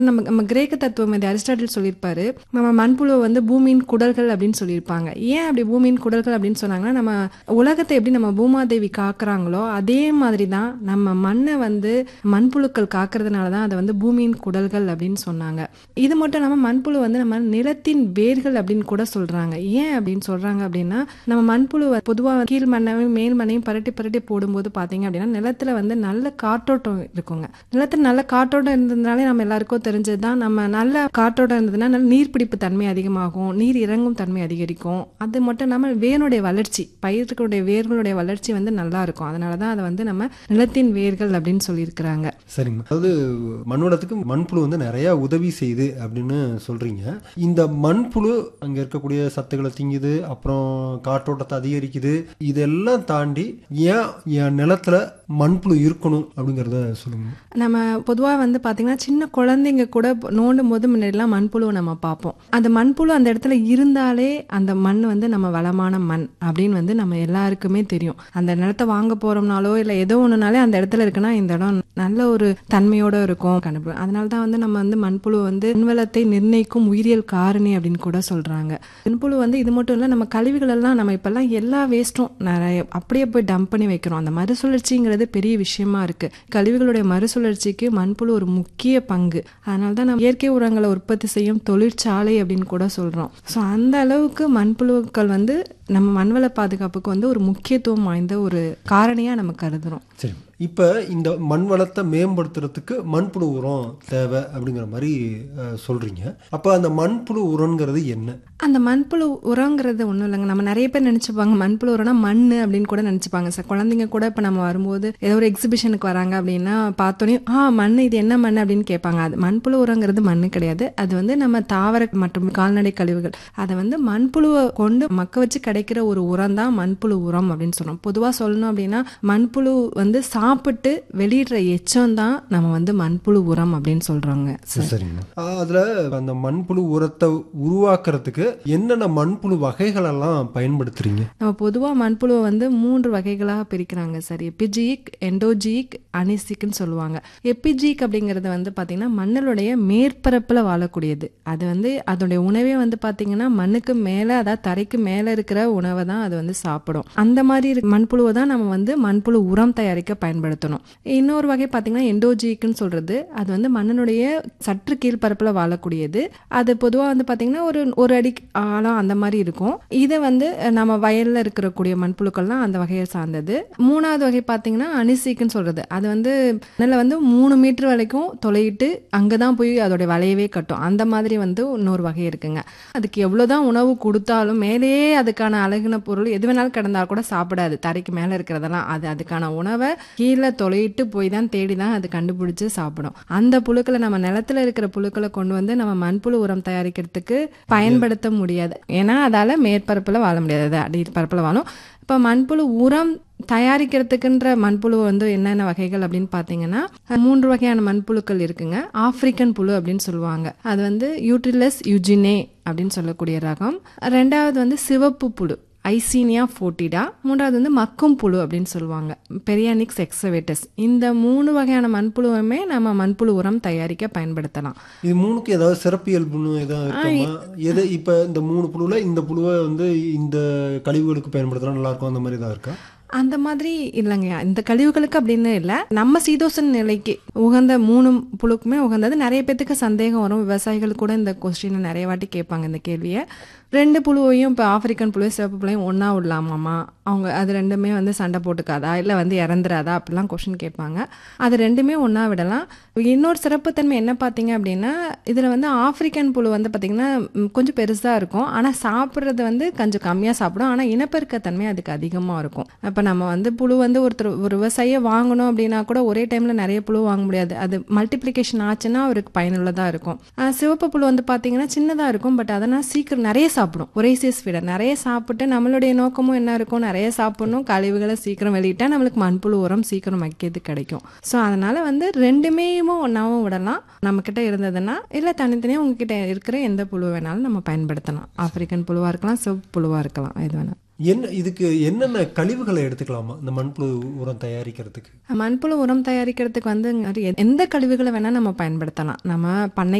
நம்ம நம்ம கிரேக்க தத்துவம் இது அரிஸ்டாட்டில் சொல்லியிருப்பாரு நம்ம மண்புழுவை வந்து பூமியின் குடல்கள் அப்படின்னு சொல்லியிருப்பாங்க ஏன் அப்படி பூமியின் குடல்கள் அப்படின்னு சொன்னாங்கன்னா நம்ம உலகத்தை எப்படி நம்ம பூமாதேவி காக்குறாங்களோ அதே மாதிரி தான் நம்ம மண்ணை வந்து மண்புழுக்கள் காக்கிறதுனால தான் அதை வந்து பூமியின் குடல்கள் அப்படின்னு சொன்னாங்க இது மட்டும் இல்லாமல் மண்புழு வந்து நம்ம நிலத்தின் வேர்கள் அப்படின்னு கூட சொல்றாங்க ஏன் அப்படின்னு சொல்றாங்க அப்படின்னா நம்ம மண்புழு பொதுவாக கீழ் மண்ணையும் மேல் மண்ணையும் பரட்டி பரட்டி போடும்போது பார்த்தீங்க அப்படின்னா நிலத்துல வந்து நல்ல காற்றோட்டம் இருக்குங்க நிலத்துல நல்ல காற்றோட்டம் இருந்ததுனாலே நம்ம எல்லாருக்கும் தெரிஞ்சது தான் நம்ம நல்ல காற்றோட்டம் இருந்ததுன்னா நல்ல நீர்பிடிப்பு தன்மை அதிகமாகும் நீர் இறங்கும் தன்மை அதிகரிக்கும் அது மட்டும் இல்லாமல் வேனுடைய வளர்ச்சி பயிர்களுடைய வேர்களுடைய வளர்ச்சி வந்து நல்லா இருக்கும் அதனால தான் அதை வந்து நம்ம நிலத்தின் வேர்கள் அப்படின்னு சொல்லியிருக்கிறாங்க சரிங்க அதாவது மண்வளத்துக்கு மண்புழு வந்து நிறைய உதவி செய்யுது அப்படின்னு சொல்றீங்க இந்த மண்புழு அங்க இருக்கக்கூடிய சத்துக்களை திங்குது அப்புறம் காற்றோட்டத்தை அதிகரிக்குது இதெல்லாம் தாண்டி ஏன் என் நிலத்துல மண்புழு இருக்கணும் அப்படிங்கிறத சொல்லுங்க நம்ம பொதுவாக வந்து பார்த்தீங்கன்னா சின்ன குழந்தைங்க கூட நோண்டும் போது முன்னாடிலாம் மண்புழுவை நம்ம பார்ப்போம் அந்த மண்புழு அந்த இடத்துல இருந்தாலே அந்த மண் வந்து நம்ம வளமான மண் அப்படின்னு வந்து நம்ம எல்லாருக்குமே தெரியும் அந்த நிலத்தை வாங்க போகிறோம்னாலோ இல்லை ஏதோ ஒன்றுனாலே அந்த இடத்துல இருக்குன்னா இந்த இடம் நல்ல ஒரு தன்மையோட இருக்கும் கண்டுபிடி அதனால தான் வந்து நம்ம வந்து மண்புழு வந்து மண்வளத்தை நிர்ணயிக்கும் உயிரியல் காரணி அப்படின்னு கூட சொல்கிறாங்க மண்புழு வந்து இது மட்டும் இல்லை நம்ம கழிவுகள் எல்லாம் நம்ம இப்போல்லாம் எல்லா வேஸ்ட்டும் நிறைய அப்படியே போய் டம்ப் பண்ணி வைக்கிறோம் அந்த மறுசுழற்சிங்கிறது பெரிய விஷயமா இருக்கு கழிவுகளுடைய மறுசுழற்சிக்கு மண்புழு ஒரு முக்கிய பங்கு அதனால தான் நம்ம இயற்கை உரங்களை உற்பத்தி செய்யும் தொழிற்சாலை அப்படின்னு கூட சொல்றோம் ஸோ அந்த அளவுக்கு மண்புழுக்கள் வந்து நம்ம மண்வள பாதுகாப்புக்கு வந்து ஒரு முக்கியத்துவம் வாய்ந்த ஒரு காரணியா நம்ம கருதுறோம் சரி இப்போ இந்த மண் வளத்தை மேம்படுத்துறதுக்கு மண்புழு உரம் தேவை அப்படிங்கிற மாதிரி அஹ், சொல்றீங்க அப்போ அந்த மண்புழு உரங்கிறது என்ன அந்த மண்புழு உரங்கிறது ஒன்றும் இல்லைங்க நம்ம நிறைய பேர் நினச்சிப்பாங்க மண்புழு உரம்னா மண் அப்படின்னு கூட நினச்சிப்பாங்க சார் குழந்தைங்க கூட இப்போ நம்ம வரும்போது ஏதோ ஒரு எக்ஸிபிஷனுக்கு வராங்க அப்படின்னா பார்த்தோன்னே ஆ மண் இது என்ன மண் அப்படின்னு கேட்பாங்க அது மண்புழு உரங்கிறது மண் கிடையாது அது வந்து நம்ம தாவர மற்றும் கால்நடை கழிவுகள் அதை வந்து மண்புழுவை கொண்டு மக்க வச்சு கிடைக்கிற ஒரு உரம் தான் மண்புழு உரம் அப்படின்னு சொல்றோம் பொதுவாக சொல்லணும் அப்படின்னா மண்புழு வந்து சாப்பிட்டு வெளியிடுற எச்சம் தான் நம்ம வந்து மண்புழு உரம் அப்படின்னு சொல்றோங்க சரிங்க அஹ், அதுல அந்த மண்புழு உரத்தை உருவாக்குறதுக்கு என்னென்ன மண்புழு வகைகள் எல்லாம் பயன்படுத்துறீங்க நம்ம பொதுவாக மண்புழுவை வந்து மூன்று வகைகளாக பிரிக்கிறாங்க சார் எபிஜிக் எண்டோஜிக் அனிசிக்னு சொல்லுவாங்க எபிஜிக் அப்படிங்கிறது வந்து பார்த்தீங்கன்னா மண்ணினுடைய மேற்பரப்பில் வாழக்கூடியது அது வந்து அதோடைய உணவே வந்து பார்த்தீங்கன்னா மண்ணுக்கு மேலே அதாவது தரைக்கு மேலே இருக்கிற உணவை தான் அது வந்து சாப்பிடும் அந்த மாதிரி இருக்க மண்புழுவை தான் நம்ம வந்து மண்புழு உரம் தயாரிக்க பயன்படுத்தணும் இன்னொரு வகை பார்த்தீங்கன்னா எண்டோஜிக்னு சொல்கிறது அது வந்து மண்ணினுடைய சற்று கீழ்ப்பரப்பில் வாழக்கூடியது அது பொதுவாக வந்து பார்த்தீங்கன்னா ஒரு ஒரு அடி ஆழம் அந்த மாதிரி இருக்கும் இதை வந்து நம்ம வயலில் இருக்கக்கூடிய மண்புழுக்கள்லாம் அந்த வகையை சார்ந்தது மூணாவது வகை பார்த்தீங்கன்னா அனிசிக்குன்னு சொல்கிறது அது வந்து மண்ணில் வந்து மூணு மீட்டர் வரைக்கும் தொலையிட்டு அங்கே தான் போய் அதோடைய வலையவே கட்டும் அந்த மாதிரி வந்து இன்னொரு வகை இருக்குங்க அதுக்கு எவ்வளோதான் உணவு கொடுத்தாலும் மேலேயே அதுக்கான அழகுன பொருள் எது வேணாலும் கிடந்தா கூட சாப்பிடாது தரைக்கு மேலே இருக்கிறதெல்லாம் அது அதுக்கான உணவை கீழே தொலையிட்டு போய் தான் தேடி தான் அது கண்டுபிடிச்சு சாப்பிடும் அந்த புழுக்களை நம்ம நிலத்துல இருக்கிற புழுக்களை கொண்டு வந்து நம்ம மண்புழு உரம் தயாரிக்கிறதுக்கு பயன்படுத்த முடியாது ஏன்னா அதால மேற்பரப்பில் வாழ முடியாது அது அடிப்பரப்பில் வாழும் இப்போ மண்புழு உரம் தயாரிக்கிறதுக்குன்ற மண்புழு வந்து என்னென்ன வகைகள் அப்படின்னு பார்த்தீங்கன்னா மூன்று வகையான மண்புழுக்கள் இருக்குங்க ஆப்பிரிக்கன் புழு அப்படின்னு சொல்லுவாங்க அது வந்து யூட்ரிலஸ் யுஜினே அப்படின்னு சொல்லக்கூடிய ரகம் ரெண்டாவது வந்து சிவப்பு புழு ஐசீனியா ஃபோட்டிடா மூன்றாவது வந்து மக்கும் புழு அப்படின்னு சொல்லுவாங்க பெரியானிக்ஸ் எக்ஸவேட்டஸ் இந்த மூணு வகையான மண்புழுவுமே நம்ம மண்புழு உரம் தயாரிக்க பயன்படுத்தலாம் இது மூணுக்கு ஏதாவது சிறப்பியல்புன்னு ஏதாவது இருக்குமா எது இப்போ இந்த மூணு புழுவில் இந்த புழுவை வந்து இந்த கழிவுகளுக்கு பயன்படுத்தினா நல்லா இருக்கும் அந்த மாதிரி ஏதாவது இருக்கா அந்த மாதிரி இல்லைங்க இந்த கழிவுகளுக்கு அப்படின்னு இல்லை நம்ம சீதோசன் நிலைக்கு உகந்த மூணு புழுக்குமே உகந்தது நிறைய பேத்துக்கு சந்தேகம் வரும் விவசாயிகள் கூட இந்த கொஸ்டினை நிறைய வாட்டி கேட்பாங்க இந்த கேள்வியை ரெண்டு புழுவையும் இப்போ ஆப்பிரிக்கன் புழுவையும் சிவப்பு புழுவையும் ஒன்றா விடலாமாமா அவங்க அது ரெண்டுமே வந்து சண்டை போட்டுக்காதா இல்லை வந்து இறந்துராதா அப்படிலாம் கொஷின் கேட்பாங்க அது ரெண்டுமே ஒன்றா விடலாம் இன்னொரு சிறப்புத்தன்மை என்ன பார்த்தீங்க அப்படின்னா இதில் வந்து ஆப்பிரிக்கன் புழு வந்து பார்த்திங்கன்னா ம், கொஞ்சம் பெருசாக இருக்கும் ஆனால் சாப்பிட்றது வந்து கொஞ்சம் கம்மியாக சாப்பிடும் ஆனால் இனப்பெருக்க தன்மை அதுக்கு அதிகமாக இருக்கும் இப்போ நம்ம வந்து புழு வந்து ஒருத்தர் ஒரு விவசாயியை வாங்கணும் அப்படின்னா கூட ஒரே டைமில் நிறைய புழு வாங்க முடியாது அது மல்டிப்ளிகேஷன் ஆச்சுன்னா அவருக்கு பயனுள்ளதாக இருக்கும் ஆஹ் சிவப்பு புழு வந்து பார்த்தீங்கன்னா சின்னதாக இருக்கும் பட் அதனால் சீக்கிரம் நிறைய சாப்பிடும் ஒரே சீஸ் விட நிறைய சாப்பிட்டு நம்மளுடைய நோக்கமும் என்ன இருக்கும் நிறைய சாப்பிடணும் கழிவுகளை சீக்கிரம் வெளியிட்டா நம்மளுக்கு மண்புழு உரம் சீக்கிரம் வைக்கிறது கிடைக்கும் ஸோ அதனால வந்து ரெண்டுமே ஒன்றாவும் விடலாம் நம்ம கிட்ட இருந்ததுன்னா இல்லை தனித்தனியாக உங்ககிட்ட இருக்கிற எந்த புழு வேணாலும் நம்ம பயன்படுத்தலாம் ஆப்பிரிக்கன் புழுவாக இருக்கலாம் சிவப்பு புழுவாக இருக்கலாம் எது வேணாலும் என்ன இதுக்கு என்னென்ன கழிவுகளை எடுத்துக்கலாமா இந்த மண்புழு உரம் தயாரிக்கிறதுக்கு மண்புழு உரம் தயாரிக்கிறதுக்கு வந்து நிறைய- எந்த கழிவுகளை வேணால் நம்ம பயன்படுத்தலாம் நம்ம பண்ணை